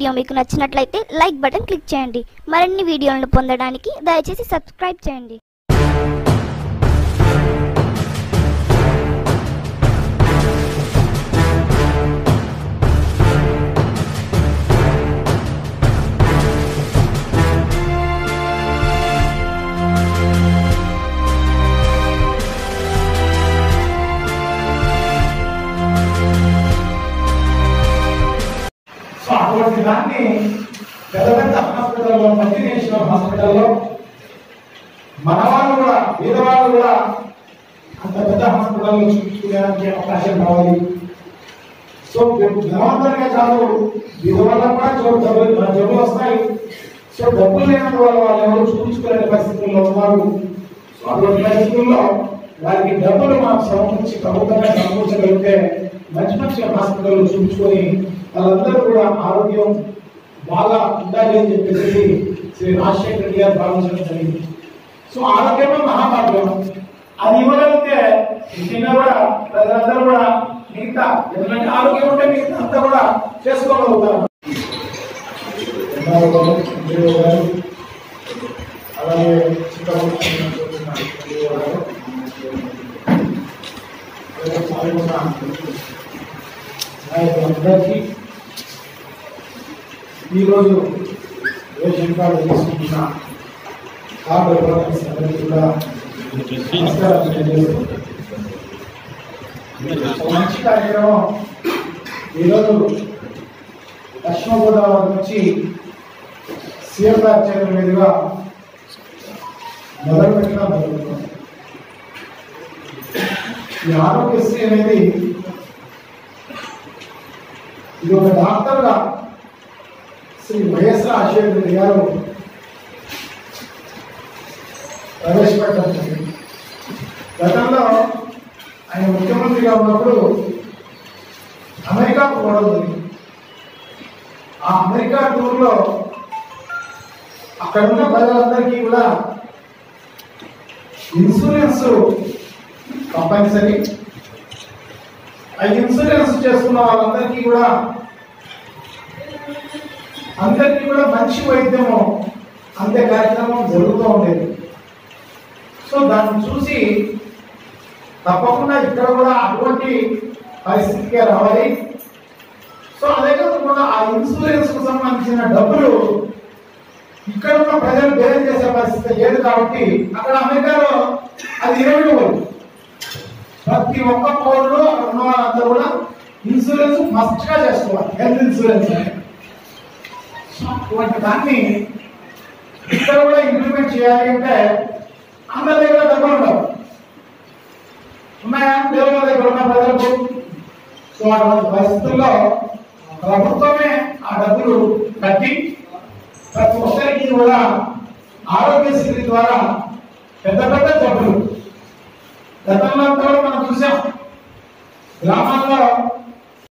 video మీకు నచ్చినట్లయితే like button click చేయండి మరిన్ని వీడియోలను పొందడానికి దయచేసి సబ్స్క్రైబ్ చేయండి సో అటువంటి దాన్ని పెద్ద పెద్ద హాస్పిటల్లో మల్టీనేషనల్ హాస్పిటల్లో మన వాళ్ళు కూడా పేద వాళ్ళు కూడా అంత పెద్ద హాస్పిటల్లో చూపించుకోవడానికి అవకాశం కావాలి సో ధనవంతంగా కాదు పేద వాళ్ళకు కూడా జబ్బు జబ్బులు మన జబ్బులు వస్తాయి సో డబ్బులు లేని వాళ్ళ వాళ్ళు ఎవరు చూపించుకునే పరిస్థితుల్లో ఉన్నారు సో అటువంటి పరిస్థితుల్లో వారికి డబ్బులు మనం సమకూర్చి ప్రభుత్వంగా సమకూర్చగలిగితే మంచి మంచి హాస్పిటల్లో చూపించుకొని వాళ్ళందరూ కూడా ఆరోగ్యం బాగా ఉండాలి అని చెప్పేసి శ్రీ రాజశేఖర రెడ్డి గారు భావించడం జరిగింది సో ఆరోగ్యమే మహాభాగ్యం అది ఇవ్వగలిగితే నిజంగా కూడా ప్రజలందరూ కూడా మిగతా ఎందుకంటే ఆరోగ్యం ఉంటే మిగతా అంతా కూడా చేసుకోగలుగుతారు అలాగే అందరికీ ఈరోజు రేషన్ కార్డు తీసుకుంటున్న కార్డు ఇవ్వడానికి అందరికీ కూడా నమస్కారం తెలియజేస్తూ ఒక మంచి కార్యక్రమం ఈరోజు పశ్చిమ గోదావరి నుంచి సీఎం గారి చేతుల మీదుగా మొదలు పెట్టడం జరుగుతుంది ఈ ఆరోగ్యశ్రీ అనేది ఇది ఒక డాక్టర్గా శ్రీ వైఎస్ రాజశేఖర రెడ్డి గారు ప్రవేశపెట్టడం జరిగింది గతంలో ఆయన ముఖ్యమంత్రిగా ఉన్నప్పుడు అమెరికాకు పోవడం జరిగింది ఆ అమెరికా టూర్లో అక్కడ ఉన్న ప్రజలందరికీ కూడా ఇన్సూరెన్స్ కంపల్సరీ ఆ ఇన్సూరెన్స్ చేసుకున్న వాళ్ళందరికీ కూడా అందరికీ కూడా మంచి వైద్యము అంతే కార్యక్రమం జరుగుతూ ఉండేది సో దాన్ని చూసి తప్పకుండా ఇక్కడ కూడా అటువంటి పరిస్థితికే రావాలి సో అదే కాకుండా ఆ ఇన్సూరెన్స్ కు సంబంధించిన డబ్బులు ఇక్కడ ఉన్న ప్రజలు బేరం చేసే పరిస్థితి లేదు కాబట్టి అక్కడ అమెరికాలో అది ఇరవై ప్రతి ఒక్క పౌరుడు అక్కడ ఉన్న వాళ్ళందరూ కూడా ఇన్సూరెన్స్ మస్ట్ గా చేసుకోవాలి హెల్త్ ఇన్సూరెన్స్ అని సో అటువంటి దాన్ని ఇక్కడ కూడా ఇంప్లిమెంట్ చేయాలి అంటే అందరి దగ్గర డబ్బులు ఉండవు ఉన్నాయా దేవుళ్ళ దగ్గర ఉన్న ప్రజలకు సో అటువంటి పరిస్థితుల్లో ప్రభుత్వమే ఆ డబ్బులు కట్టి ప్రతి ఒక్కరికి కూడా ఆరోగ్యశ్రీ ద్వారా పెద్ద పెద్ద జబ్బులు గతంలో అంతా కూడా మనం చూసాం గ్రామాల్లో